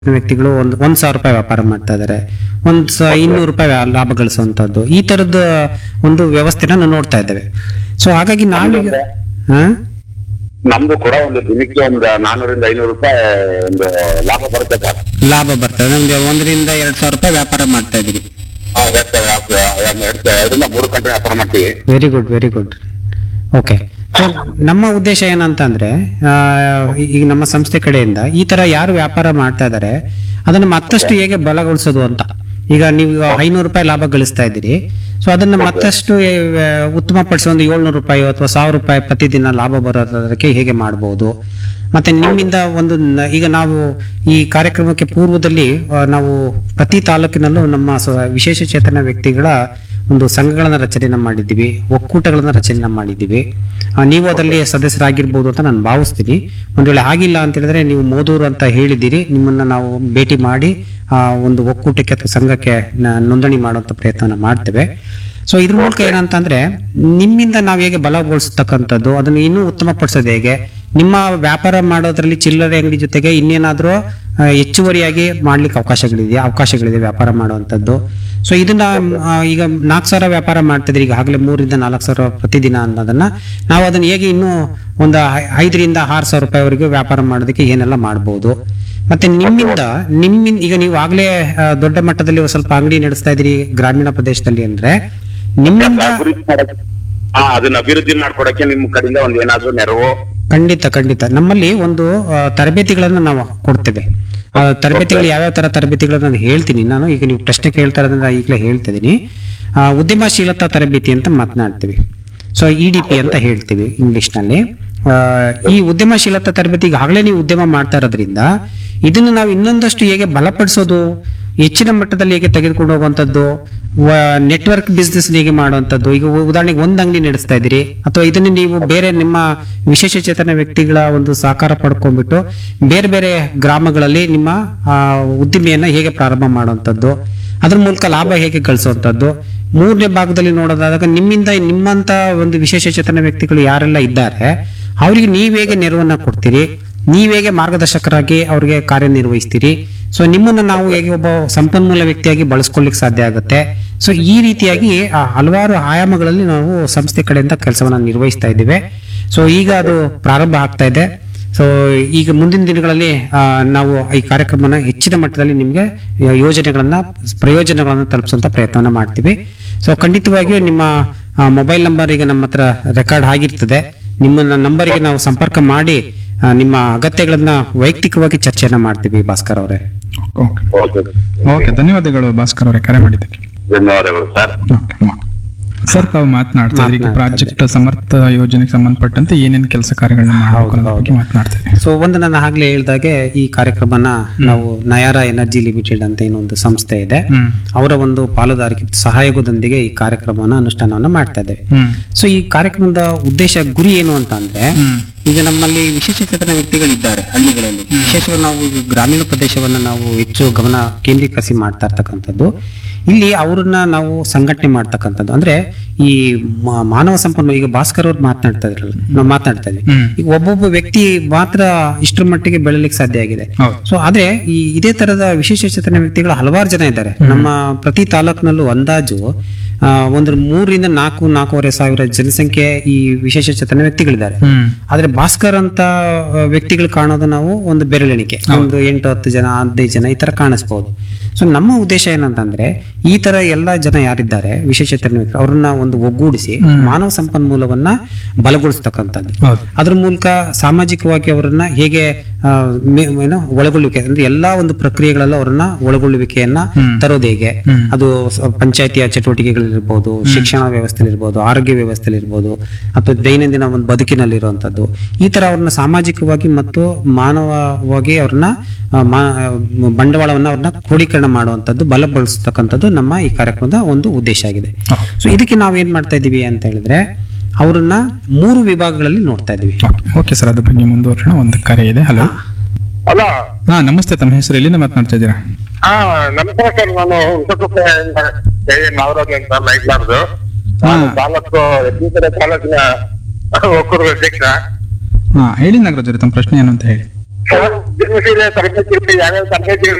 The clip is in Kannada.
ವ್ಯಕ್ತಿಗಳು ಒಂದು ಒಂದ್ ಸಾವಿರ ರೂಪಾಯಿ ವ್ಯಾಪಾರ ಮಾಡ್ತಾ ಇದಾರೆ ಒಂದ್ ಸ ಇನ್ನೂರು ರೂಪಾಯಿ ವ್ಯಾ- ಲಾಭ ಗಳಿಸುವಂತದ್ದು ಈ ತರದ ಒಂದು ವ್ಯವಸ್ಥೆನ ನಾವು ನೋಡ್ತಾ ಇದ್ದೇವೆ ಸೊ ಹಾಗಾಗಿ ನಾವೀಗ ಹಾ ನಮ್ದು ಕೂಡ ಒಂದು ದಿನಕ್ಕೆ ಒಂದು ನಾನೂರಿಂದ ಐನೂರು ರೂಪಾಯಿ ಒಂದು ಲಾಭ ಬರುತ್ತೆ ಸರ್ ಲಾಭ ಬರ್ತದೆ ನಮ್ಗೆ ಒಂದರಿಂದ ಎರಡ್ ಸಾವಿರ ರೂಪಾಯಿ ವ್ಯಾಪಾರ ಮಾಡ್ತಾ ಇದೀವಿ ಆ, ಎರಡು ಎರಡು- ಎರಡು- ಎರಡರಿಂದ ಮೂರು ಗಂಟೆ ವ್ಯಾಪಾರ ಮಾಡ್ತೀವಿ very good very good okay ನಮ್ಮ ಉದ್ದೇಶ ಏನಂತಂದ್ರೆ ಆ, ಈಗ ನಮ್ಮ ಸಂಸ್ಥೆ ಕಡೆಯಿಂದ ಈ ತರ ಯಾರು ವ್ಯಾಪಾರ ಮಾಡ್ತಾ ಇದ್ದಾರೆ ಅದನ್ನ ಮತ್ತಷ್ಟು ಹೇಗೆ ಬಲಗೊಳಿಸೋದು ಅಂತ ಈಗ ನೀವು ಐನೂರು ರೂಪಾಯಿ ಲಾಭ ಗಳಿಸ್ತಾ ಇದ್ದೀರಿ ಸೊ ಅದನ್ನ ಮತ್ತಷ್ಟು ಆ, ಉತ್ತಮಪಡಿಸೋ ಒಂದು ಏಳ್ನೂರು ರೂಪಾಯಿ ಅಥವಾ ಸಾವಿರ ರೂಪಾಯಿ ಪ್ರತಿದಿನ ಲಾಭ ಬರೋದಕ್ಕೆ ಹೇಗೆ ಮಾಡಬಹುದು ಮತ್ತೆ ನಿಮ್ಮಿಂದ ಒಂದು ನ- ಈಗ ನಾವು ಈ ಕಾರ್ಯಕ್ರಮಕ್ಕೆ ಪೂರ್ವದಲ್ಲಿ ಆ, ನಾವು ಪ್ರತಿ ತಾಲೂಕಿನಲ್ಲೂ ನಮ್ಮ ಸ- ವಿಶೇಷ ಚೇತನ ವ್ಯಕ್ತಿಗಳ ಒಂದು ಸಂಘಗಳನ್ನ ರಚನೆ ಮಾಡಿದ್ದೀವಿ ಒಕ್ಕೂಟಗಳನ್ನ ರಚನೆ ಮಾಡಿದ್ದೀವಿ ಆ, ನೀವು ಅದರಲ್ಲಿ ಸದಸ್ಯರಾಗಿರ್ಬೋದು ಅಂತ ನಾನು ಭಾವಿಸ್ತೀನಿ ಒಂದ್ ವೇಳೆ ಆಗಿಲ್ಲ ಅಂತ ಹೇಳಿದ್ರೆ ನೀವು ಮೋದೂರು ಅಂತ ಹೇಳಿದ್ದೀರಿ ನಿಮ್ಮನ್ನ ನಾವು ಭೇಟಿ ಮಾಡಿ ಆ ಒಂದು ಒಕ್ಕೂಟಕ್ಕೆ ಅಥವಾ ಸಂಘಕ್ಕೆ ನ- ನೋಂದಣಿ ಮಾಡುವಂತ ಪ್ರಯತ್ನ ಮಾಡ್ತೇವೆ ಸೊ ಇದ್ರ ಮೂಲಕ ಏನಂತಂದ್ರೆ ನಿಮ್ಮಿಂದ ನಾವು ಹೇಗೆ ಬಲಗೊಳಿಸ್ತಕ್ಕಂಥದ್ದು ಅದನ್ನು ಇನ್ನೂ ಉತ್ತಮಪಡಿಸೋದು ಹೇಗೆ ನಿಮ್ಮ ವ್ಯಾಪಾರ ಮಾಡೋದ್ರಲ್ಲಿ ಚಿಲ್ಲರೆ ಅಂಗಡಿ ಜೊತೆಗೆ ಇನ್ನೇನಾದ್ರೂ ಆ, ಹೆಚ್ಚುವರಿಯಾಗಿ ಮಾಡ್ಲಿಕ್ಕೆ ಅವಕಾಶಗಳಿದೆಯಾ ಅವಕಾಶಗಳಿದೆ ವ್ಯಾಪಾರ ಮಾಡುವಂಥದ್ದು ಸೊ ಇದನ್ನ ಆ, ಈಗ ನಾಲ್ಕು ಸಾವಿರ ವ್ಯಾಪಾರ ಮಾಡ್ತಿದ್ರಿ ಈಗ ಆಗಲೇ ಮೂರಿಂದ ನಾಲ್ಕು ಸಾವಿರ ಪ್ರತಿದಿನ ಅನ್ನೋದನ್ನ ನಾವು ಅದನ್ನ ಹೇಗೆ ಇನ್ನೂ ಒಂದು ಐ- ಐದರಿಂದ ಆರು ಸಾವಿರ ರೂಪಾಯಿವರೆಗೂ ವ್ಯಾಪಾರ ಮಾಡೋದಕ್ಕೆ ಏನೆಲ್ಲ ಮಾಡ್ಬೋದು ಮತ್ತೆ ನಿಮ್ಮಿಂದ ನಿಮ್ಮಿಂದ ಈಗ ನೀವು ಆಗ್ಲೇ ಆ, ದೊಡ್ಡ ಮಟ್ಟದಲ್ಲಿ ಒಂದ್ ಸ್ವಲ್ಪ ಅಂಗಡಿ ನಡೆಸ್ತಾ ಇದ್ದೀರಿ ಗ್ರಾಮೀಣ ಪ್ರದೇಶದಲ್ಲಿ ಅಂದ್ರೆ ನಿಮ್ಮಿಂದ ಅಭಿವೃದ್ಧಿ ಮಾಡಕ್ಕೆ ಹಾ ಅದನ್ನ ಅಭಿವೃದ್ಧಿ ಮಾಡ್ಕೊಡಕ್ಕೆ ನಿಮ್ ಕಡೆಯಿಂದ ಒಂದ್ ಏನಾದ್ರು ನೆರವು ಖಂಡಿತ ಖಂಡಿತ ನಮ್ಮಲ್ಲಿ ಒಂದು ಆ, ತರಬೇತಿಗಳನ್ನ ನಾವು ಕೊಡ್ತೇವೆ ಆ, ತರಬೇತಿಗಳು ಯಾವ್ಯಾವ ತರ ತರಬೇತಿಗಳನ್ನ ನಾನು ಹೇಳ್ತೀನಿ ನಾನು ಈಗ ನೀವು ಪ್ರಶ್ನೆ ಕೇಳ್ತಾ ಇರೋದ್ರಿಂದ ಈಗಲೇ ಹೇಳ್ತಿದ್ದೀನಿ ಆ, ಉದ್ಯಮಶೀಲತಾ ತರಬೇತಿ ಅಂತ ಮಾತನಾಡ್ತೀವಿ ಸೊ ಇ ಡಿ ಪಿ ಅಂತ ಹೇಳ್ತೀವಿ ಇಂಗ್ಲಿಷ್ನಲ್ಲಿ ಆ, ಈ ಉದ್ಯಮಶೀಲತಾ ತರಬೇತಿ ಈಗಾಗಲೇ ನೀವು ಉದ್ಯಮ ಮಾಡ್ತಾ ಇರೋದ್ರಿಂದ ಇದನ್ನು ನಾವು ಇನ್ನೊಂದಷ್ಟು ಹೇಗೆ ಬಲಪಡಿಸೋದು ಹೆಚ್ಚಿನ ಮಟ್ಟದಲ್ಲಿ ಹೇಗೆ ತೆಗೆದುಕೊಂಡು ಹೋಗುವಂಥದ್ದು ನೆಟ್ವರ್ಕ್ ಬಿಸ್ನೆಸ್ ಹೇಗೆ ಮಾಡುವಂಥದ್ದು ಈಗ ಉ- ಉದಾಹರಣೆಗೆ ಒಂದು ಅಂಗಡಿ ನಡೆಸ್ತಾ ಇದ್ದೀರಿ ಅಥವಾ ಇದನ್ನ ನೀವು ಬೇರೆ ನಿಮ್ಮ ವಿಶೇಷ ಚೇತನ ವ್ಯಕ್ತಿಗಳ ಒಂದು ಸಹಕಾರ ಪಡ್ಕೊಂಡ್ಬಿಟ್ಟು ಬೇರೆ ಬೇರೆ ಗ್ರಾಮಗಳಲ್ಲಿ ನಿಮ್ಮ ಆ, ಉದ್ದಿಮೆಯನ್ನ ಹೇಗೆ ಪ್ರಾರಂಭ ಮಾಡುವಂಥದ್ದು ಅದ್ರ ಮೂಲಕ ಲಾಭ ಹೇಗೆ ಗಳಿಸುವಂಥದ್ದು ಮೂರನೇ ಭಾಗದಲ್ಲಿ ನೋಡೋದಾದಾಗ ನಿಮ್ಮಿಂದ ನಿಮ್ಮಂತ ಒಂದು ವಿಶೇಷ ಚೇತನ ವ್ಯಕ್ತಿಗಳು ಯಾರೆಲ್ಲ ಇದ್ದಾರೆ ಅವರಿಗೆ ನೀವ್ ಹೇಗೆ ನೆರವನ್ನ ಕೊಡ್ತೀರಿ ನೀವ್ ಹೇಗೆ ಮಾರ್ಗದರ್ಶಕರಾಗಿ ಅವ್ರಿಗೆ ಕಾರ್ಯನಿರ್ವಹಿಸ್ತೀರಿ ಸೊ ನಿಮ್ಮನ್ನ ನಾವು ಹೇಗೆ ಒಬ್ಬ ಸಂಪನ್ಮೂಲ ವ್ಯಕ್ತಿಯಾಗಿ ಬಳಸ್ಕೊಳ್ಳಿಕ್ ಸಾಧ್ಯ ಆಗುತ್ತೆ ಸೊ ಈ ರೀತಿಯಾಗಿ ಆ ಹಲವಾರು ಆಯಾಮಗಳಲ್ಲಿ ನಾವು ಸಂಸ್ಥೆ ಕಡೆಯಿಂದ ಕೆಲಸವನ್ನ ನಿರ್ವಹಿಸ್ತಾ ಇದ್ದೇವೆ ಸೊ ಈಗ ಅದು ಪ್ರಾರಂಭ ಆಗ್ತಾ ಇದೆ ಸೊ ಈಗ ಮುಂದಿನ ದಿನಗಳಲ್ಲಿ ಆ, ನಾವು ಈ ಕಾರ್ಯಕ್ರಮನ ಹೆಚ್ಚಿನ ಮಟ್ಟದಲ್ಲಿ ನಿಮಗೆ ಯೋಜನೆಗಳನ್ನ ಪ್ರಯೋಜನಗಳನ್ನ ತಲುಪಿಸುವಂತ ಪ್ರಯತ್ನವನ್ನ ಮಾಡ್ತೀವಿ ಸೊ ಖಂಡಿತವಾಗಿಯೂ ನಿಮ್ಮ ಮೊಬೈಲ್ ನಂಬರ್ ಈಗ ನಮ್ಮ ಹತ್ರ ರೆಕಾರ್ಡ್ ಆಗಿರ್ತದೆ ನಿಮ್ಮ ನಂಬರಿಗೆ ನಾವು ಸಂಪರ್ಕ ಮಾಡಿ ಆ, ನಿಮ್ಮ ಅಗತ್ಯಗಳನ್ನ ವೈಯಕ್ತಿಕವಾಗಿ ಚರ್ಚೆಯನ್ನ ಮಾಡ್ತೀವಿ ಭಾಸ್ಕರ್ ಅವರೇ ಓಕೆ ಓಕೆ ಓಕೆ ಧನ್ಯವಾದಗಳು ಭಾಸ್ಕರ್ ಅವರೇ ಕರೆ ಮಾಡಿದ್ದಕ್ಕೆ ಧನ್ಯವಾದಗಳು ಸರ್ ಓಕೆ ಸರ್ ತಾವು ಮಾತನಾಡ್ತಾ ಇದ್ರಿ ಈಗ ಮಾತನಾಡ್ತಾ ಪ್ರಾಜೆಕ್ಟ್ ಸಮರ್ಥ ಯೋಜನೆಗೆ ಸಂಬಂಧಪಟ್ಟಂತೆ ಏನೇನು ಕೆಲಸ ಕಾರ್ಯಗಳನ್ನ ಮಾಡಬೇಕು ಅನ್ನೋದ್ರ ಬಗ್ಗೆ ಮಾತನಾಡ್ತಾ ಇದ್ರಿ ಸೊ ಒಂದು ನಾನು ಆಗ್ಲೇ ಹೇಳ್ದಾಗೆ ಈ ಕಾರ್ಯಕ್ರಮನ ನಾವು ನಯಾರ ಎನರ್ಜಿ ಲಿಮಿಟೆಡ್ ಅಂತ ಏನೊಂದು ಸಂಸ್ಥೆ ಇದೆ ಹ್ಮ್ ಅವರ ಒಂದು ಪಾಲುದಾರಿಕೆ ಸಹಯೋಗದೊಂದಿಗೆ ಈ ಕಾರ್ಯಕ್ರಮವನ್ನು ಅನುಷ್ಠಾನವನ್ನು ಮಾಡ್ತಾ ಇದ್ದೇವೆ ಹ್ಮ್ ಸೊ ಈ ಕಾರ್ಯಕ್ರಮದ ಉದ್ದೇಶ ಗುರಿ ಏನು ಅಂತ ಅಂದ್ರೆ ಹ್ಮ್ ಈಗ ನಮ್ಮಲ್ಲಿ ವಿಶೇಷ ಚೇತನ ವ್ಯಕ್ತಿಗಳಿದ್ದಾರೆ ಹಳ್ಳಿಗಳಲ್ಲಿ ವಿಶೇಷವಾಗಿ ನಾವು ಈ ಗ್ರಾಮೀಣ ಪ್ರದೇಶವನ್ನ ನಾವು ಹೆಚ್ಚು ಗಮನ ಕೇಂದ್ರೀಕರಿಸಿ ಮಾಡ್ತಾ ಇರ್ತಕ್ಕಂಥದ್ದು ಇಲ್ಲಿ ಅವ್ರನ್ನ ನಾವು ಸಂಘಟನೆ ಮಾಡ್ತಕ್ಕಂಥದ್ದು ಅಂದ್ರೆ ಈ ಮ- ಮಾನವ ಸಂಪನ್ಮೂಲ ಈಗ ಭಾಸ್ಕರ್ ಅವ್ರು ಮಾತನಾಡ್ತಾ ಇದ್ರಲ್ಲ ನಾವು ಮಾತನಾಡ್ತಾ ಇದ್ವಿ ಹ್ಮ್ ಈಗ ಒಬ್ಬೊಬ್ಬ ವ್ಯಕ್ತಿ ಮಾತ್ರ ಇಷ್ಟರ ಮಟ್ಟಿಗೆ ಬೆಳಲಿಕ್ಕೆ ಸಾಧ್ಯ ಆಗಿದೆ ಹೌದು ಸೊ ಆದ್ರೆ ಈ ಇದೇ ತರದ ವಿಶೇಷ ಚೇತನ ವ್ಯಕ್ತಿಗಳು ಹಲವಾರು ಜನ ಇದ್ದಾರೆ ನಮ್ಮ ಪ್ರತಿ ತಾಲೂಕಿನಲ್ಲೂ ಅಂದಾಜು ಆ, ಒಂದು ಮೂರರಿಂದ ನಾಲ್ಕು ನಾಲ್ಕೂವರೆ ಸಾವಿರ ಜನಸಂಖ್ಯೆ ಈ ವಿಶೇಷ ಚೇತನ ವ್ಯಕ್ತಿಗಳಿದ್ದಾರೆ ಹ್ಮ್ ಆದ್ರೆ ಭಾಸ್ಕರ್ ಅಂತ ಆ, ವ್ಯಕ್ತಿಗಳು ಕಾಣೋದು ನಾವು ಒಂದು ಬೆರಳೆಣಿಕೆ ಒಂದು ಎಂಟು ಹತ್ತು ಜನ ಹದಿನೈದು ಜನ ಈ ತರ ಕಾಣಿಸ್ಬೋದು ಸೊ ನಮ್ಮ ಉದ್ದೇಶ ಏನಂತಂದ್ರೆ ಈ ತರ ಎಲ್ಲಾ ಜನ ಯಾರಿದ್ದಾರೆ ವಿಶೇಷ ಚೇತನ ವ್ಯಕ್ತಿ ಅವ್ರನ್ನ ಒಂದು ಒಗ್ಗೂಡಿಸಿ ಮಾನವ ಸಂಪನ್ಮೂಲವನ್ನ ಬಲಗೊಳಿಸ್ತಕ್ಕಂಥದ್ದು ಹೌದು ಅದ್ರ ಮೂಲಕ ಸಾಮಾಜಿಕವಾಗಿ ಅವರನ್ನ ಹೇಗೆ ಆ, ಮೇ- ಏನು ಒಳಗೊಳ್ಳುವಿಕೆ ಅಂದ್ರೆ ಎಲ್ಲಾ ಒಂದು ಪ್ರಕ್ರಿಯೆಗಳಲ್ಲೂ ಅವರನ್ನ ಒಳಗೊಳ್ಳುವಿಕೆಯನ್ನ ತರೋದು ಹೇಗೆ ಹ್ಮ್. ಅದು ಸ- ಪಂಚಾಯತಿಯ ಚಟುವಟಿಕೆಗಳಿರ್ಬೋದು ಶಿಕ್ಷಣ ವ್ಯವಸ್ಥೆಲಿರ್ಬೋದು ಆರೋಗ್ಯ ವ್ಯವಸ್ಥೆಲಿರ್ಬೋದು ಅಥವಾ ದೈನಂದಿನ ಒಂದು ಬದುಕಿನಲ್ಲಿರುವಂತದ್ದು ಈ ತರ ಅವ್ರನ್ನ ಸಾಮಾಜಿಕವಾಗಿ ಮತ್ತು ಮಾನವವಾಗಿ ಅವ್ರನ್ನ ಆ, ಮಾ- ಬಂಡವಾಳವನ್ನ ಅವ್ರನ್ನ ಕ್ರೋಢೀಕರಣ ಮಾಡುವಂತದ್ದು ಬಲಪಡಿಸ್ತಕ್ಕಂಥದ್ದು ನಮ್ಮ ಈ ಕಾರ್ಯಕ್ರಮದ ಒಂದು ಉದ್ದೇಶ ಆಗಿದೆ ಹೌದು. ಸೊ ಇದಕ್ಕೆ ನಾವು ಏನ್ ಮಾಡ್ತಾ ಇದೀವಿ ಅಂತ ಹೇಳಿದ್ರೆ ಅವ್ರನ್ನ ಮೂರು ವಿಭಾಗಗಳಲ್ಲಿ ನೋಡ್ತಾ ಇದೀವಿ ಓಕೆ ಸರ್ ಅದ್ರ ಬಗ್ಗೆ ಮುಂದುವರೋಣ ಒಂದು ಕರೆ ಇದೆ ಹಲೋ ಅಲ್ಲ ಹಾ ನಮಸ್ತೆ ತಮ್ಮ ಹೆಸರು ಎಲ್ಲಿಂದ ಮಾತನಾಡ್ತಾ ಇದ್ದೀರಾ ಹಾ ನಮಸ್ಕಾರ ಸರ್ ನಾನು ಹೊಸಕೋಟೆಯಿಂದ ಕೆ ಎನ್ ನಾಗರಾಜ್ ಅಂತ ಲೈಟ್ಲಾರ್ದು ನಾನು ತಾಲೂಕು ಯತ್ನೀತರ ತಾಲೂಕಿನ ಒಕ್ಕೂರು ಅಧ್ಯಕ್ಷ ಹಾ ಹೇಳಿ ನಾಗರಾಜ್ ಅವರೇ, ತಮ್ಮ ಪ್ರಶ್ನೆ ಏನು ಅಂತ ಹೇಳಿ ಸರ್, ಉದ್ಯಮಶೀಲ ತರಬೇತಿ ಯಾವ್ಯಾವ ತರಬೇತಿ